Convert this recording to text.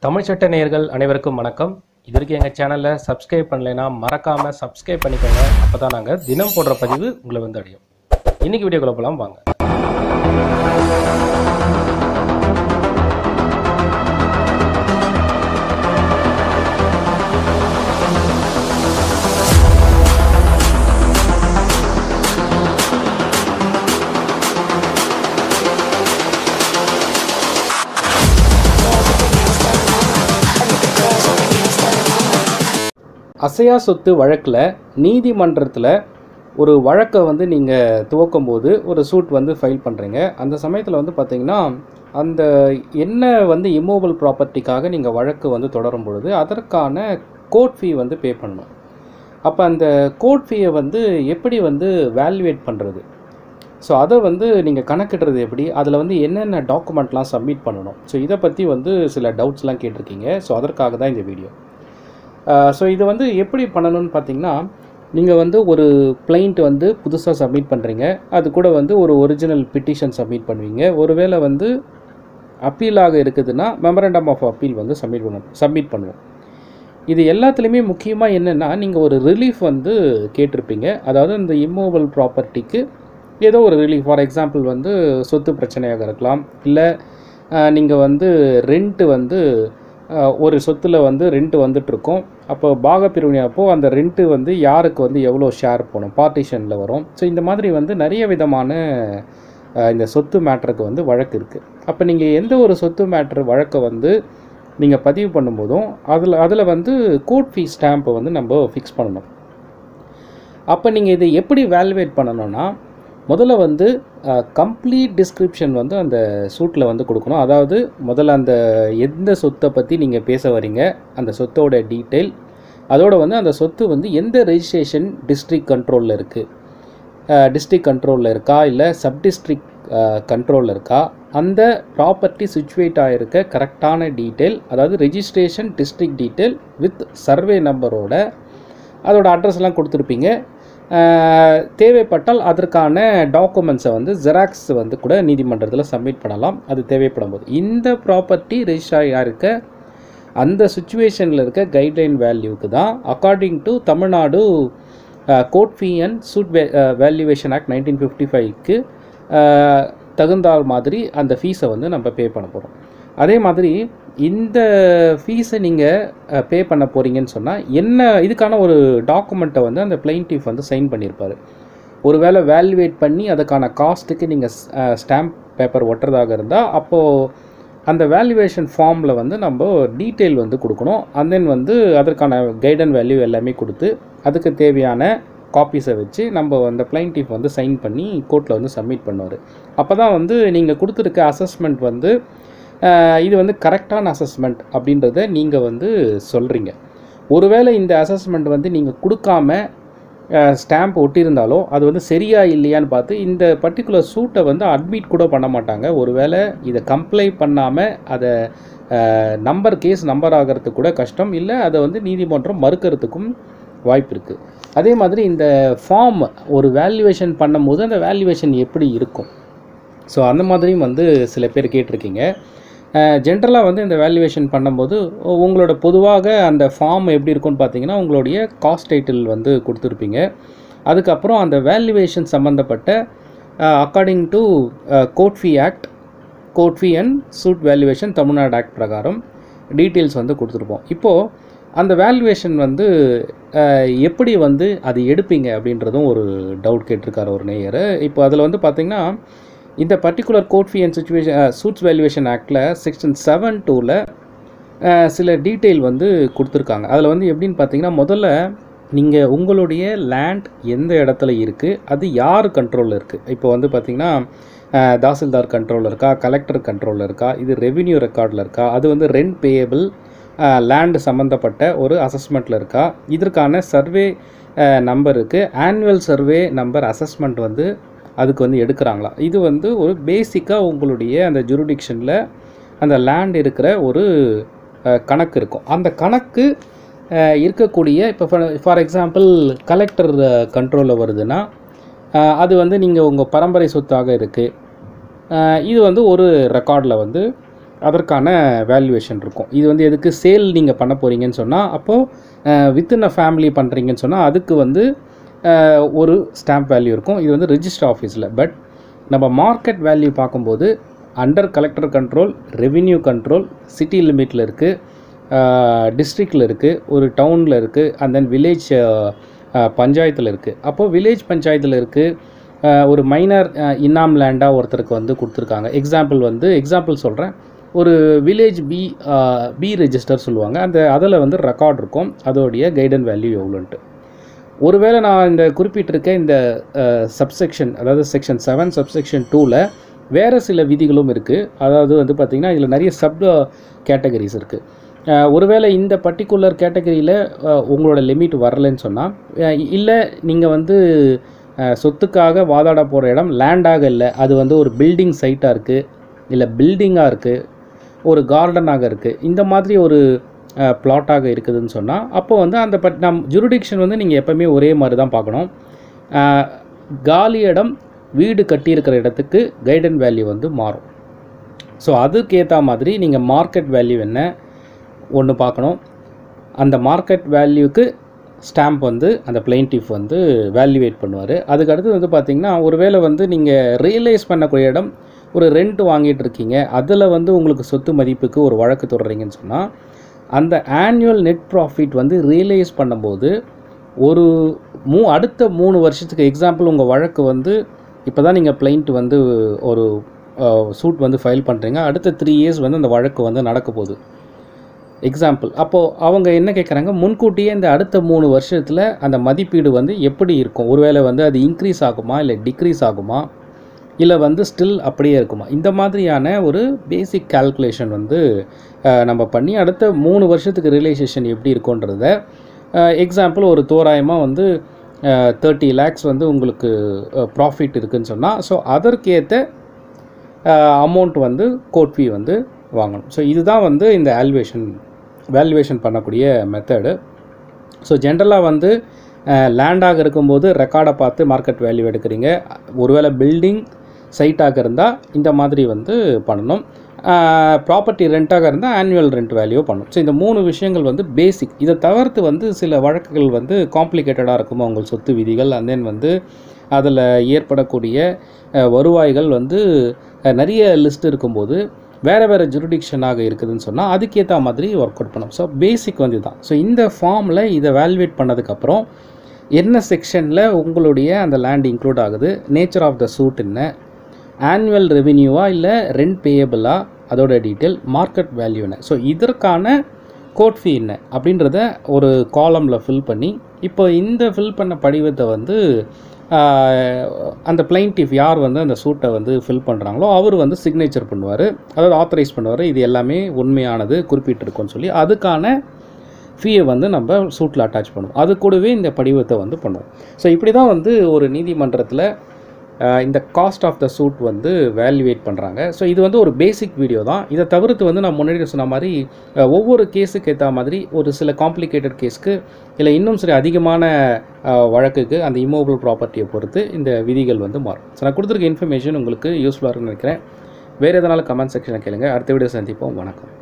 தமிழ் சட்ட நேயர்கள் அனைவருக்கும் வணக்கம் இது வரைக்கும் எங்கள் சேனலை சப்ஸ்கிரைப் பண்ணலைன்னா மறக்காமல் சப்ஸ்கிரைப் பண்ணிக்கோங்க அப்போ தான் நாங்கள் தினம் போடுற பதிவு உங்களை வந்து அடையும் இன்னைக்கு வீடியோக்குள்ள போகலாம் வாங்க அசையா சொத்து வழக்கில் நீதிமன்றத்தில் ஒரு வழக்கை வந்து நீங்கள் துவக்கும் போது ஒரு சூட் வந்து ஃபைல் பண்ணுறீங்க அந்த சமயத்தில் வந்து பார்த்தீங்கன்னா அந்த என்ன வந்து இம்மூவபிள் ப்ராப்பர்ட்டிக்காக நீங்கள் வழக்கு வந்து தொடரும் பொழுது அதற்கான கோர்ட் ஃபீ வந்து பே பண்ணணும் அப்போ அந்த கோர்ட் ஃபீயை வந்து எப்படி வந்து வேல்யூவேட் பண்ணுறது ஸோ அதை வந்து நீங்கள் கணக்கிடுறது எப்படி அதில் வந்து என்னென்ன டாக்குமெண்ட்லாம் சப்மிட் பண்ணணும் ஸோ இதை பற்றி வந்து சில டவுட்ஸ்லாம் கேட்டிருக்கீங்க ஸோ அதற்காக தான் இந்த வீடியோ ஸோ இது வந்து எப்படி பண்ணணும்னு பார்த்தீங்கன்னா நீங்கள் வந்து ஒரு பிளைண்ட் வந்து புதுசாக சப்மிட் பண்ணுறீங்க அது கூட வந்து ஒரு ஒரிஜினல் பிட்டிஷன் சப்மிட் பண்ணுவீங்க ஒருவேளை வந்து அப்பீலாக இருக்குதுன்னா மெமரண்டம் ஆஃப் அப்பீல் வந்து சப்மிட் பண்ணணும் சப்மிட் பண்ணுவோம் இது எல்லாத்துலேயுமே முக்கியமாக என்னென்னா நீங்கள் ஒரு ரிலீஃப் வந்து கேட்டிருப்பீங்க அதாவது இந்த இம்மூவபிள் ப்ராப்பர்ட்டிக்கு ஏதோ ஒரு ரிலீஃப் ஃபார் எக்ஸாம்பிள் வந்து சொத்து பிரச்சனையாக இருக்கலாம் இல்லை நீங்கள் வந்து ரெண்ட்டு வந்து அஹ், ஒரு சொத்தில் வந்து ரெண்ட் வந்துட்டுருக்கோம் அப்போ பாகப்பிரிவினை அப்போ அந்த ரெண்ட்டு வந்து யாருக்கு வந்து எவ்வளோ ஷேர் போகணும் பார்ட்டிஷனில் வரும் ஸோ இந்த மாதிரி வந்து நிறைய விதமான அஹ், இந்த சொத்து மேட்ருக்கு வந்து வழக்கு இருக்குது அப்போ நீங்கள் எந்த ஒரு சொத்து மேட்ரு வழக்கை வந்து நீங்கள் பதிவு பண்ணும்போதும் அதில் அதில் வந்து கோர்ட் ஃபீ ஸ்டாம்பை வந்து நம்ம ஃபிக்ஸ் பண்ணணும் அப்போ நீங்கள் இதை எப்படி வேல்யூவேட் பண்ணணும்னா முதல்ல வந்து கம்ப்ளீட் டிஸ்கிரிப்ஷன் வந்து அந்த சூட்டில் வந்து கொடுக்கணும் அதாவது முதல்ல அந்த எந்த சொத்தை பற்றி நீங்கள் பேச வரீங்க அந்த சொத்தோட டீட்டெயில் அதோட வந்து அந்த சொத்து வந்து எந்த ரெஜிஸ்ட்ரேஷன் டிஸ்ட்ரிக்ட் கண்ட்ரோலில் இருக்குது டிஸ்ட்ரிக்ட் கண்ட்ரோலில் இருக்கா இல்லை சப் டிஸ்ட்ரிக்ட் கண்ட்ரோலில் இருக்கா அந்த ப்ராப்பர்ட்டி சுச்சுவேட் ஆகிருக்க கரெக்டான டீட்டெயில் அதாவது registration district detail with survey நம்பரோட அதோட அட்ரஸ் எல்லாம் கொடுத்துருப்பீங்க அஹ், தேவைப்பட்டால் அதற்கான டாக்குமெண்ட்ஸை வந்து ஜெராக்ஸ் வந்து கூட நீதிமன்றத்தில் சப்மிட் பண்ணலாம் அது தேவைப்படும் போது இந்த ப்ராப்பர்ட்டி ரெஜிஸ்டர் ஆகியா இருக்க அந்த சுச்சுவேஷனில் இருக்க கைட்லைன் வேல்யூக்கு தான் according to Tamil Nadu court fee and suit valuation act nineteen fifty ஃபைவ்க்கு தகுந்தால் மாதிரி அந்த ஃபீஸை வந்து நம்ம பே பண்ண போகிறோம் அதே மாதிரி இந்த ஃபீஸை நீங்கள் பே பண்ண போகிறீங்கன்னு சொன்னால் என்ன இதுக்கான ஒரு டாக்குமெண்ட்டை வந்து அந்த பிளைன்டிஃப் வந்து சைன் பண்ணியிருப்பார் ஒருவேளை வேல்யூவேட் பண்ணி அதுக்கான காஸ்ட்டுக்கு நீங்கள் ஸ்டாம்ப் பேப்பர் ஒட்டுறதாக இருந்தால் அப்போது அந்த வேல்யூவேஷன் ஃபார்மில் வந்து நம்ம டீட்டெயில் வந்து கொடுக்கணும் அண்ட் தென் வந்து அதற்கான கைடன் வேல்யூ எல்லாமே கொடுத்து அதுக்கு தேவையான காப்பீஸை வச்சு நம்ம அந்த பிளைன்டிஃப் வந்து சைன் பண்ணி கோர்ட்டில் வந்து சப்மிட் பண்ணுவார் அப்போ தான் வந்து நீங்கள் கொடுத்துருக்க அசஸ்மெண்ட் வந்து அஹ், இது வந்து கரெக்டான அசஸ்மெண்ட் அப்படின்றத நீங்கள் வந்து சொல்கிறீங்க ஒருவேளை இந்த அசஸ்மெண்ட் வந்து நீங்கள் கொடுக்காம ஸ்டாம்ப் ஒட்டியிருந்தாலோ அது வந்து சரியா இல்லையான்னு பார்த்து இந்த பர்டிகுலர் சூட்டை வந்து அட்மிட் கூட பண்ண மாட்டாங்க ஒருவேளை இதை கம்ப்ளை பண்ணாமல் அதை நம்பர் கேஸ் நம்பர் ஆகிறதுக்கு கூட கஷ்டம் இல்லை அதை வந்து நீதிமன்றம் மறுக்கிறதுக்கும் வாய்ப்பு இருக்குது அதே மாதிரி இந்த ஃபார்ம் ஒரு வேல்யூவேஷன் பண்ணும்போது அந்த வேல்யூவேஷன் எப்படி இருக்கும் ஸோ அந்த மாதிரியும் வந்து சில பேர் கேட்டிருக்கீங்க ஜென்ரலாக வந்து இந்த வேல்யூவேஷன் பண்ணும்போது உ- உங்களோட பொதுவாக அந்த ஃபார்ம் எப்படி இருக்கும்னு பார்த்தீங்கன்னா உங்களுடைய காஸ்ட் டைட்டில் வந்து கொடுத்துருப்பீங்க அதுக்கப்புறம் அந்த வேல்யூவேஷன் சம்மந்தப்பட்ட according to court fee act court fee and suit valuation Tamil Nadu act பிரகாரம் டீட்டெயில்ஸ் வந்து கொடுத்துருப்போம் இப்போது அந்த வேல்யூவேஷன் வந்து அஹ், எப்படி வந்து அது எடுப்பீங்க அப்படின்றதும் ஒரு டவுட் கேட்டிருக்காரு ஒரு நேயர் இப்போ அதில் வந்து பார்த்தீங்கன்னா இந்த particular court fee and situation suits valuation ஆக்டில் செக்ஷன் செவன் டூவில் சில டீட்டெயில் வந்து கொடுத்துருக்காங்க அதில் வந்து எப்படின்னு பார்த்தீங்கன்னா முதல்ல நீங்கள் உங்களுடைய லேண்ட் எந்த இடத்துல இருக்குது அது யார் கண்ட்ரோலில் இருக்குது இப்போ வந்து பார்த்தீங்கன்னா அஹ், தாசில்தார் கண்ட்ரோலில் இருக்கா கலெக்டர் கண்ட்ரோலில் இருக்கா இது ரெவின்யூ ரெக்கார்டில் இருக்கா அது வந்து ரெண்ட் பேயபிள் லேண்டு சம்மந்தப்பட்ட ஒரு அசஸ்மெண்ட்டில் இருக்கா இதற்கான சர்வே நம்பர் இருக்குது ஆனுவல் சர்வே நம்பர் அசஸ்மெண்ட் வந்து அதுக்கு வந்து எடுக்கிறாங்களா இது வந்து ஒரு பேசிக்காக உங்களுடைய அந்த ஜுரிடிக்ஷனில் அந்த லேண்ட் இருக்கிற ஒரு அஹ், கணக்கு இருக்கும் அந்த கணக்கு அஹ், இருக்கக்கூடிய இப்போ ஃபார் எக்ஸாம்பிள் கலெக்டர் கண்ட்ரோலில் வருதுன்னா அஹ், அது வந்து நீங்கள் உங்கள் பரம்பரை சொத்தாக இருக்குது இது வந்து ஒரு ரெக்கார்டில் வந்து அதற்கான வேல்யூவேஷன் இருக்கும் இது வந்து எதுக்கு சேல் நீங்கள் பண்ண போகிறீங்கன்னு சொன்னால் அப்போது வித்தின் அ ஃபேமிலி பண்ணுறீங்கன்னு சொன்னால் அதுக்கு வந்து அஹ், ஒரு ஸ்டாம்ப் வேல்யூ இருக்கும் இது வந்து ரிஜிஸ்டர் ஆஃபீஸில் பட் நம்ம மார்க்கெட் வேல்யூ பார்க்கும்போது under collector control revenue control city லிமிட்டில் இருக்குது டிஸ்ட்ரிக்டில் இருக்குது ஒரு டவுனில் இருக்குது அண்ட் தென் வில்லேஜ் பஞ்சாயத்தில் இருக்குது அப்போது வில்லேஜ் பஞ்சாயத்தில் இருக்குது ஒரு மைனர் இன்னாம் லேண்டாக ஒருத்தருக்கு வந்து கொடுத்துருக்காங்க எக்ஸாம்பிள் வந்து எக்ஸாம்பிள் சொல்கிறேன் ஒரு வில்லேஜ் பி பி ரெஜிஸ்டர் சொல்லுவாங்க அந்த அதில் வந்து ரெக்கார்ட் இருக்கும் அதோடைய கைடன் வேல்யூ எவ்வளோன்ட்டு ஒருவேளை நான் இந்த குறிப்பிட்டிருக்க இந்த சப்செக்ஷன் அதாவது செக்ஷன் செவன் சப்செக்ஷன் டூவில் வேறு சில விதிகளும் இருக்குது அதாவது வந்து பார்த்திங்கன்னா இதில் நிறைய சப் கேட்டகரிஸ் இருக்குது ஒருவேளை இந்த பர்டிகுலர் கேட்டகரியில் உங்களோட லிமிட் வரலைன்னு சொன்னால் இல்லை நீங்கள் வந்து அஹ், சொத்துக்காக வாதாட போகிற இடம் லேண்டாக இல்லை அது வந்து ஒரு பில்டிங் சைட்டாக இருக்குது இல்லை பில்டிங்காக இருக்குது ஒரு கார்டனாக இருக்குது இந்த மாதிரி ஒரு பிளாட்டாக இருக்குதுன்னு சொன்னால் அப்போ வந்து அந்த பட் நம் ஜுரிடிக்ஷன் வந்து நீங்கள் எப்போவுமே ஒரே மாதிரி தான் பார்க்கணும் அஹ், காலி இடம் வீடு கட்டியிருக்கிற இடத்துக்கு கைடன் வேல்யூ வந்து மாறும் ஸோ அதுக்கேற்ற மாதிரி நீங்கள் மார்க்கெட் வேல்யூ என்ன ஒன்று பார்க்கணும் அந்த மார்க்கெட் வேல்யூக்கு ஸ்டாம்ப் வந்து அந்த பிளைன்டிஃப் வந்து வேல்யூவேட் பண்ணுவார் அதுக்கு அடுத்து வந்து பார்த்திங்கன்னா ஒருவேளை வந்து நீங்கள் ரியலைஸ் பண்ணக்கூடிய இடம் ஒரு ரெண்ட் வாங்கிட்டு இருக்கீங்க அதில் வந்து உங்களுக்கு சொத்து மதிப்புக்கு ஒரு வழக்கு தொடர்றீங்கன்னு சொன்னால் அந்த ஆனுவல் நெட் ப்ராஃபிட் வந்து ரியலைஸ் பண்ணும்போது ஒரு மூ அடுத்த மூணு வருஷத்துக்கு எக்ஸாம்பிள் உங்கள் வழக்கு வந்து இப்போ தான் நீங்கள் பிளைண்ட் வந்து ஒரு சூட் வந்து ஃபைல் பண்ணுறீங்க அடுத்த த்ரீ இயர்ஸ் வந்து அந்த வழக்கு வந்து நடக்க போகுது எக்ஸாம்பிள் அப்போது அவங்க என்ன கேட்குறாங்க முன்கூட்டியே இந்த அடுத்த மூணு வருஷத்தில் அந்த மதிப்பீடு வந்து எப்படி இருக்கும் ஒருவேளை வந்து அது இன்க்ரீஸ் ஆகுமா இல்லை டிக்ரீஸ் ஆகுமா இல்லை வந்து ஸ்டில் அப்படியே இருக்குமா இந்த மாதிரியான ஒரு பேசிக் கால்குலேஷன் வந்து அஹ், நம்ம பண்ணி அடுத்த மூணு வருஷத்துக்கு ரியலைசேஷன் எப்படி இருக்குன்றத எக்ஸாம்பிள் ஒரு தோராயமாக வந்து தேர்ட்டி லேக்ஸ் வந்து உங்களுக்கு ப்ராஃபிட் இருக்குன்னு சொன்னால் ஸோ அதற்கேற்ற அமௌண்ட் வந்து கோட் ஃபீ வந்து வாங்கணும் ஸோ இதுதான் வந்து இந்த ஆல்வேஷன் வேல்யூவேஷன் பண்ணக்கூடிய மெத்தடு ஸோ ஜென்ரலாக வந்து லேண்டாக இருக்கும்போது ரெக்கார்டை பார்த்து மார்க்கெட் வேல்யூ எடுக்கிறீங்க ஒருவேளை பில்டிங் சைட்டாக இருந்தால் இந்த மாதிரி வந்து பண்ணணும் ப்ராப்பர்ட்டி ரெண்ட்டாக இருந்தால் ஆனுவல் ரெண்ட் வேல்யூ பண்ணணும் ஸோ இந்த மூணு விஷயங்கள் வந்து பேசிக் இதை தவிர்த்து வந்து சில வழக்குகள் வந்து காம்ப்ளிகேட்டடாக இருக்குமோ உங்கள் சொத்து விதிகள் and then வந்து அதில் ஏற்படக்கூடிய அஹ், வருவாய்கள் வந்து அஹ், நிறைய லிஸ்ட் இருக்கும்போது வேறு வேறு ஜுரிடிக்ஷனாக இருக்குதுன்னு சொன்னால் அதுக்கேற்ற மாதிரி ஒர்க் அவுட் பண்ணணும் ஸோ பேசிக் வந்து தான் ஸோ இந்த ஃபார்மில் இதை வேல்யூவேட் பண்ணதுக்கப்புறம் என்ன செக்ஷனில் உங்களுடைய அந்த லேண்ட் இன்க்ளூட் ஆகுது நேச்சர் ஆஃப் த சூட் என்ன ஆனுவல் ரெவென்யூவா இல்லை ரெண்ட் பேயபிளா அதோட டீட்டெயில் மார்க்கெட் வேல்யூ என்ன ஸோ இதற்கான கோட் ஃபீ என்ன அப்படின்றத ஒரு காலமில் ஃபில் பண்ணி இப்போ இந்த ஃபில் பண்ண படிவத்தை வந்து ஆஹ், அந்த பிளைன்டிஃப் யார் வந்து அந்த சூட்டை வந்து ஃபில் பண்ணுறாங்களோ அவர் வந்து சிக்னேச்சர் பண்ணுவார் அதாவது ஆத்தரைஸ் பண்ணுவார் இது எல்லாமே உண்மையானது குறிப்பிட்டிருக்கோன்னு சொல்லி அதுக்கான ஃபீயை வந்து நம்ம சூட்டில் அட்டாச் பண்ணுவோம் அது கூடவே இந்த படிவத்தை வந்து பண்ணுவோம் ஸோ இப்படி தான் வந்து ஒரு நீதிமன்றத்தில் அஹ், இந்த காஸ்ட் ஆஃப் த சூட் வந்து வேல்யூவேட் பண்ணுறாங்க ஸோ இது வந்து ஒரு பேசிக் வீடியோ தான் இதை தவிர்த்து வந்து நான் முன்னாடி சொன்ன மாதிரி அஹ், ஒவ்வொரு கேஸுக்கு ஏற்ற மாதிரி ஒரு சில காம்ப்ளிகேட்டட் கேஸ்க்கு இல்லை இன்னும் சில அதிகமான அஹ், வழக்குக்கு அந்த இம்மோபிள் ப்ராப்பர்ட்டியை பொறுத்து இந்த விதிகள் வந்து மாறும் ஸோ நான் கொடுத்துருக்க இன்ஃபர்மேஷன் உங்களுக்கு யூஸ்ஃபுல்லாக இருக்குன்னு நினைக்கிறேன் வேறு எதனாலும் கமெண்ட் செக்ஷனில் கேளுங்க அடுத்த வீடியோ சந்திப்போம் வணக்கம்